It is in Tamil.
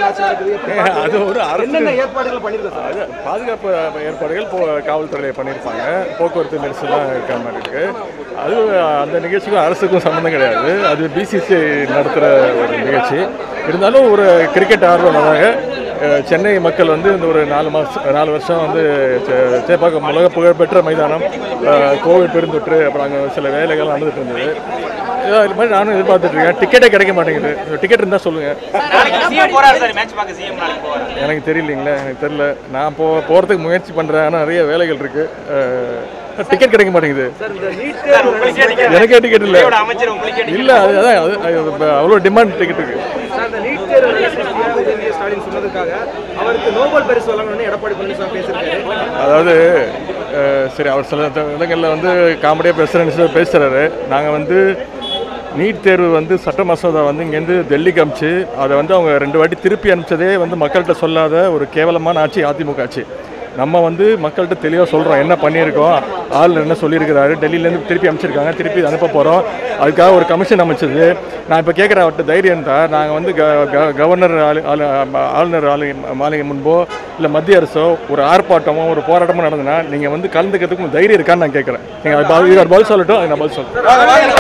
ஆட்சி நடக்குது எப்படி அது ஒரு அரசு என்னென்ன ஏற்பாடுகள் பண்ணிருக்கோம் சார் அது பாதுகாப்பு ஏற்பாடுகள் போ காவல்துறையில் பண்ணியிருப்பாங்க போக்குவரத்து நெரிசலாம் இருக்கிற மாதிரி இருக்கு அது அந்த நிகழ்ச்சிக்கும் அரசுக்கும் சம்மந்தம் கிடையாது அது பிசிசி நடத்துகிற ஒரு நிகழ்ச்சி இருந்தாலும் ஒரு கிரிக்கெட் ஆர்வலராக அஹ், சென்னை மக்கள் வந்து இந்த ஒரு நாலு மாதம் நாலு வருஷம் வந்து சே- சேப்பாக்கம் உலக புகழ்பெற்ற மைதானம் அஹ், கோவிட் பெருந்தொற்று அப்புறம் அங்கே சில வேலைகள் நடந்துட்டு இருந்தது ஏதோ இது மாதிரி நானும் எதிர்பார்த்துட்டு இருக்கேன் டிக்கெட்டே கிடைக்க மாட்டேங்குது டிக்கெட் இருந்தால் சொல்லுங்கள் நாளைக்கு சிஎம் போறாரு சார் மேட்ச் பார்க்க சிஎம் நாளைக்கு போறாரு எனக்கு தெரியலீங்களே எனக்கு தெரியல நான் போ போகிறதுக்கு முயற்சி பண்ணுறேன் ஆனால் நிறைய வேலைகள் இருக்குது டிக்கெட் கிடைக்க மாட்டேங்குது சார் இந்த நீட் சார் உங்களுக்கே டிக்கெட் எனக்கே டிக்கெட் இல்லை இந்தியாவோட அமைச்சர் உங்களுக்கே டிக்கெட் இல்லை அது அதான் அது அது இப்ப அவ்வளோ டிமாண்ட் டிக்கெட் இருக்குது சார் இந்த நீட் தேர்வு ரத்து செய்ய உதயநிதி ஸ்டாலின் சொன்னதுக்காக அவருக்கு நோபல் பரிசு வழங்கணும்னு எடப்பாடி பழனிசாமி பேசியிருக்காரு அதாவது அஹ், சரி அவர் சில த- இடங்களில் வந்து காமெடியாக பேசுகிறேன்னு சொல்லி பேசுகிறாரு நாங்கள் வந்து நீட் தேர்வு வந்து சட்ட மசோதா வந்து இங்கேருந்து டெல்லிக்கு அமிச்சு அதை வந்து அவங்க ரெண்டு வாட்டி திருப்பி அனுப்பிச்சதே வந்து மக்கள்கிட்ட சொல்லாத ஒரு கேவலமான ஆட்சி அதிமுக ஆட்சி நம்ம வந்து மக்கள்கிட்ட தெளிவாக சொல்கிறோம் என்ன பண்ணியிருக்கோம் ஆள் என்ன சொல்லியிருக்கிறாரு டெல்லியிலேருந்து திருப்பி அனுப்பிச்சிருக்காங்க திருப்பி அனுப்ப போகிறோம் அதுக்காக ஒரு கமிஷன் அமைச்சது நான் இப்போ கேட்குறேன் அவர்கிட்ட தைரியம் தான் நாங்கள் வந்து க க- கவர்னர் ஆளு ஆளு ஆளுநர் ஆளு மாளிகை முன்போ இல்லை மத்திய அரசோ ஒரு ஆர்ப்பாட்டமோ ஒரு போராட்டமோ நடந்ததுன்னா நீங்கள் வந்து கலந்துக்கிறதுக்கு உங்களுக்கு தைரியம் இருக்கான்னு நான் கேட்குறேன் நீங்கள் அது பதில் சொல்லட்டும் அது நான் பதில் சொல்கிறேன்